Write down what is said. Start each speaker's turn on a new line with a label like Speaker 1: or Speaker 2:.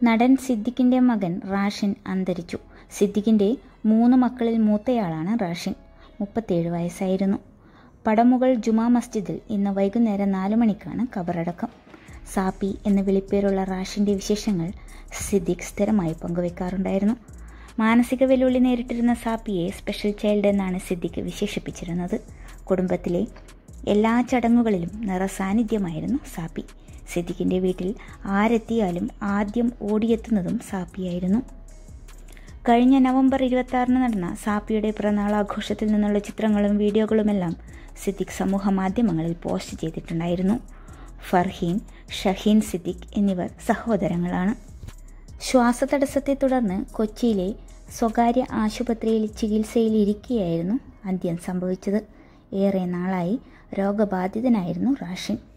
Speaker 1: നടൻ സിദ്ദിഖിന്റെ മകൻ റാഷിൻ അന്തരിച്ചു സിദ്ദിഖിന്റെ മൂന്ന് മക്കളിൽ മൂത്തയാളാണ് റാഷിൻ മുപ്പത്തേഴ് വയസ്സായിരുന്നു പടമുകൾ ജുമാ മസ്ജിദിൽ ഇന്ന് വൈകുന്നേരം നാലു മണിക്കാണ് കബറടക്കം സാപ്പി എന്ന വിളിപ്പേരുള്ള റാഷിന്റെ വിശേഷങ്ങൾ സിദ്ദിഖ് സ്ഥിരമായി പങ്കുവെക്കാറുണ്ടായിരുന്നു മാനസിക വെല്ലുവിളി നേരിട്ടിരുന്ന സാപ്പിയെ സ്പെഷ്യൽ ചൈൽഡ് എന്നാണ് സിദ്ദിഖ് വിശേഷിപ്പിച്ചിരുന്നത് കുടുംബത്തിലെ എല്ലാ ചടങ്ങുകളിലും നിറസാന്നിധ്യമായിരുന്നു സാപ്പി സിദ്ദിഖിന്റെ വീട്ടിൽ ആരെത്തിയാലും ആദ്യം ഓടിയെത്തുന്നതും സാപ്പിയായിരുന്നു കഴിഞ്ഞ നവംബർ ഇരുപത്തി ആറിന് നടന്ന സാപ്പിയുടെ പിറന്നാൾ ആഘോഷത്തിൽ നിന്നുള്ള ചിത്രങ്ങളും വീഡിയോകളുമെല്ലാം സിദ്ദിഖ് സമൂഹ മാധ്യമങ്ങളിൽ പോസ്റ്റ് ചെയ്തിട്ടുണ്ടായിരുന്നു ഫർഹീൻ ഷഹീൻ സിദ്ദിഖ് എന്നിവർ സഹോദരങ്ങളാണ് ശ്വാസതടസ്സത്തെ തുടർന്ന് കൊച്ചിയിലെ സ്വകാര്യ ആശുപത്രിയിൽ ചികിത്സയിലിരിക്കെയായിരുന്നു അന്ത്യം സംഭവിച്ചത് ഏറെ നാളായി രോഗബാധിതനായിരുന്നു റാഷിൻ